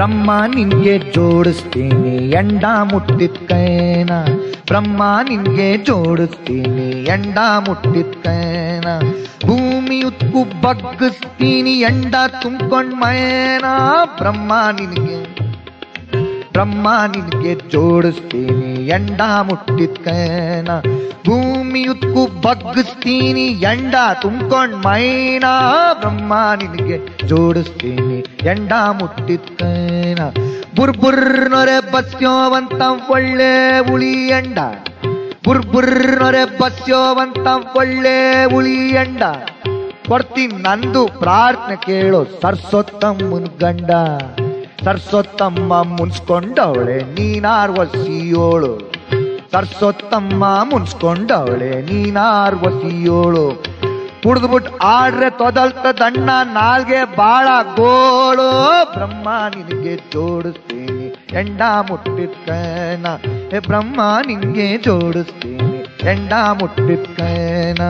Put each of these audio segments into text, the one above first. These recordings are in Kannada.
ಬ್ರಹ್ಮ ನಿನ್ಗೆ ಜೋಡಿಸ್ತೀನಿ ಎಂಡ ಮುಟ್ಟಿದ ಕೈನ ಬ್ರಹ್ಮ ನಿನ್ಗೆ ಜೋಡಿಸ್ತೀನಿ ಎಂಡ ಮುಟ್ಟಿದ ಕೈನ ಭೂಮಿ ಉತ್ಕು ಬಗ್ಗಿಸ್ತೀನಿ ಎಂಡ ತುಂಬ್ಕೊಂಡ್ ಮೈನ ಬ್ರಹ್ಮ ನಿನ್ಗೆ ಬ್ರಹ್ಮ ನಿನ್ಗೆ ಜೋಡಿಸ್ತೀನಿ ಎಂಡ ಮುಟ್ಟಿದ ಕೈನ ಭೂಮಿ ಉತ್ಕು ಬಗ್ಗಿಸ್ತೀನಿ ಎಂಡ ತುಂಬ್ಕೊಂಡ್ ಮೈನ ಬ್ರಹ್ಮ ನಿನ್ಗೆ ಜೋಡಿಸ್ತೀನಿ ಎಂಡ ಮುಟ್ಟಿದ ಕೈನ ಬುರ್ಬುರ್ನೊರೆ ಬಸ್ಯೋವಂತ ಒಳ್ಳೆ ಉಳಿ ಎಂಡ ಬುರ್ಬುರ್ನೊರೆ ಬಸ್ಯೋವಂತ ಒಳ್ಳೆ ಉಳಿ ಎಂಡ ಕೊಡ್ತೀನಿ ನಂದು ಪ್ರಾರ್ಥನೆ ಕೇಳು ಸರ್ಸೊತ್ತಮ್ಮನ್ ಗಂಡ ಸರ್ಸೊತ್ತಮ್ಮ ಮುನ್ಸ್ಕೊಂಡವಳೆ ನೀನಾರ್ ವಸಿಯೋಳು ಸರ್ಸೊತ್ತಮ್ಮ ಮುನ್ಸ್ಕೊಂಡವಳೆ ನೀನಾರ್ ವಸಿಯೋಳು ಕುಡ್ದ್ಬಿಟ್ಟು ಆಡ್ರೆ ತೊದಲ್ತ ದಣ್ಣ ನಾಲ್ಗೆ ಬಾಳ ಗೋಳು ಬ್ರಹ್ಮ ನಿನಗೆ ಜೋಡಿಸ್ತೀನಿ ಎಂಡ ಮುಟ್ಟಿದ ಕೈನ ಹೇ ಬ್ರಹ್ಮ ನಿನ್ಗೆ ಜೋಡಿಸ್ತೀನಿ ಎಂಡ ಮುಟ್ಟಿದ ಕೈನ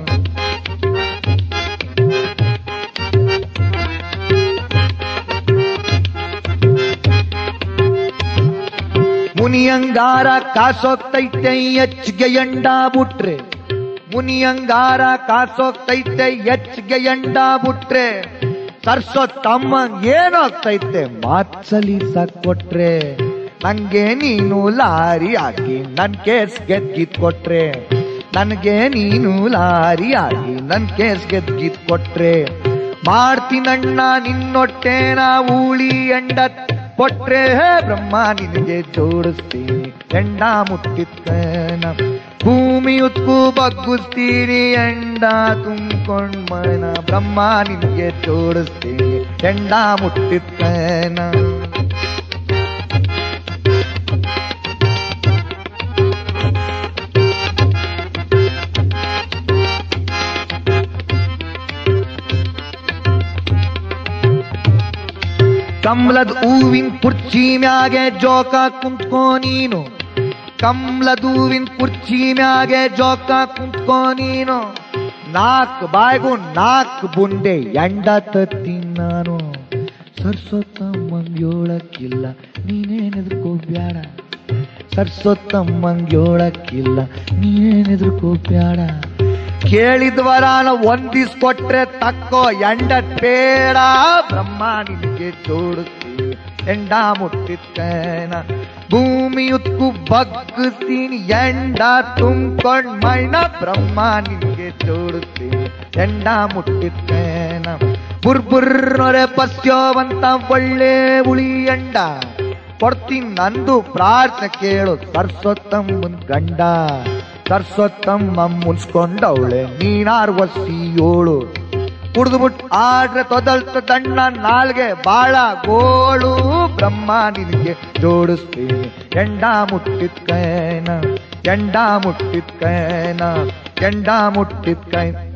ಮುನಿಯಂಗಾರ ಕಾಸೋಗ್ತೈತೆ ಹೆಚ್ಚಿಗೆ ಎಂಡ ಬಿಟ್ರೆ ಮುನಿಯಂಗಾರ ಕಾಸೋಗ್ತೈತೆ ಹೆಚ್ಚಿಗೆ ಎಂಡ ಬಿಟ್ರೆ ಸರ್ಸೋ ತಮ್ಮ ಏನಾಗ್ತೈತೆ ಮಾತ್ಸಲಿ ಕೊಟ್ರೆ ನಂಗೆ ನೀನು ಲಾರಿ ಹಾಕಿ ನನ್ ಕೇಸ್ ಗೆದ್ಗಿದ್ ಕೊಟ್ರೆ ನನ್ಗೆ ನೀನು ಲಾರಿ ಆಗಿ ನನ್ ಕೇಸ್ ಗೆದ್ಗಿದ್ ಕೊಟ್ರೆ ಮಾಡ್ತೀನಣ್ಣ ನಿನ್ನೊಟ್ಟೆನ ಉಳಿ ಎಂಡ ಕೊಟ್ರೆ ಹೇ ಬ್ರಹ್ಮ ನಿನಗೆ ಜೋಡಿಸ್ತೀನಿ ಎಂಡ ಮುಟ್ಟಿತ್ತೇನ ಭೂಮಿ ಉತ್ಕು ಬಗ್ಗಿಸ್ತೀನಿ ಎಂಡ ತುಂಬ್ಕೊಂಡ್ ಮನ ಬ್ರಹ್ಮ ನಿನಗೆ ಜೋಡಿಸ್ತೀನಿ ಎಂಡ ಮುಟ್ಟಿತ್ತೇನ ಕಮಲದ ಹೂವಿನ ಕುರ್ಚಿ ಮ್ಯಾಗೆ ಜೋಕ ಕುಂತ್ಕೋ ನೀನು ಕಮಲದ ಹೂವಿನ ಕುರ್ಚಿ ಮ್ಯಾಗೆ ಜೋಕ ಕುಂತ್ಕೋ ನೀನು ನಾಕ್ ಬಾಯ್ಗು ನಾಕ್ ಬುಂಡೆ ಎಂಡ ತತ್ತೀನಿ ನಾನು ಸರ್ಸೊತ್ತಮ್ಮಂಗ್ಯೋಳಕ್ಕಿಲ್ಲ ನೀನೇನ್ ಎದ್ರಕೋಬ್ಯಾಡ ಸರ್ಸೊತ್ತಮ್ಮಂಗ್ಯೋಳಕ್ಕಿಲ್ಲ ನೀನೇನ್ ಎದ್ರಕೋಬ್ಯಾಡ ಕೇಳಿದ ವರಾನ ಒಂದಿಸ್ಕೊಟ್ರೆ ತಕ್ಕೋ ಎಂಡ ಬೇಡ ಬ್ರಹ್ಮ ನಿನಗೆ ಜೋಡಿಸ್ತೀನಿ ಎಂಡ ಮುಟ್ಟಿತ್ತೇನ ಭೂಮಿ ಉತ್ಕು ಬಗ್ಗಿಸ್ತೀನಿ ಎಂಡ ತುಂಬ್ಕೊಂಡ್ ಮೈನ ಬ್ರಹ್ಮ ನಿನಗೆ ಜೋಡಿಸ್ತೀನಿ ಎಂಡ ಮುಟ್ಟಿತ್ತೇನ ಬುರ್ಬುರ್ನೊರೆ ಪಸ್ಯೋವಂತ ಒಳ್ಳೆ ಉಳಿ ಎಂಡ ಕೊಡ್ತೀನಿ ನಂದು ಪ್ರಾರ್ಥನೆ ಕೇಳು ಸರ್ಸೊತ್ತಮ್ಮನ್ ಗಂಡ ಸರ್ಸೊತ್ತಮ್ಮ ಮುನ್ಸ್ಕೊಂಡವಳೆ ನೀನಾರ್ ವಸಿಯೋಳು ಕುಡ್ದ್ಬಿಟ್ಟು ಆಡ್ರೆ ತೊದಲ್ತ ದಣ್ಣ ನಾಲ್ಗೆ ಬಾಳ ಗೋಳು ಬ್ರಹ್ಮ ನಿನಗೆ ಜೋಡಿಸ್ತೀನಿ ಎಂಡ ಮುಟ್ಟಿದ ಕೈನ ಎಂಡ ಮುಟ್ಟಿದ ಕೈನ ಎಂಡ ಮುಟ್ಟಿದ ಕೈ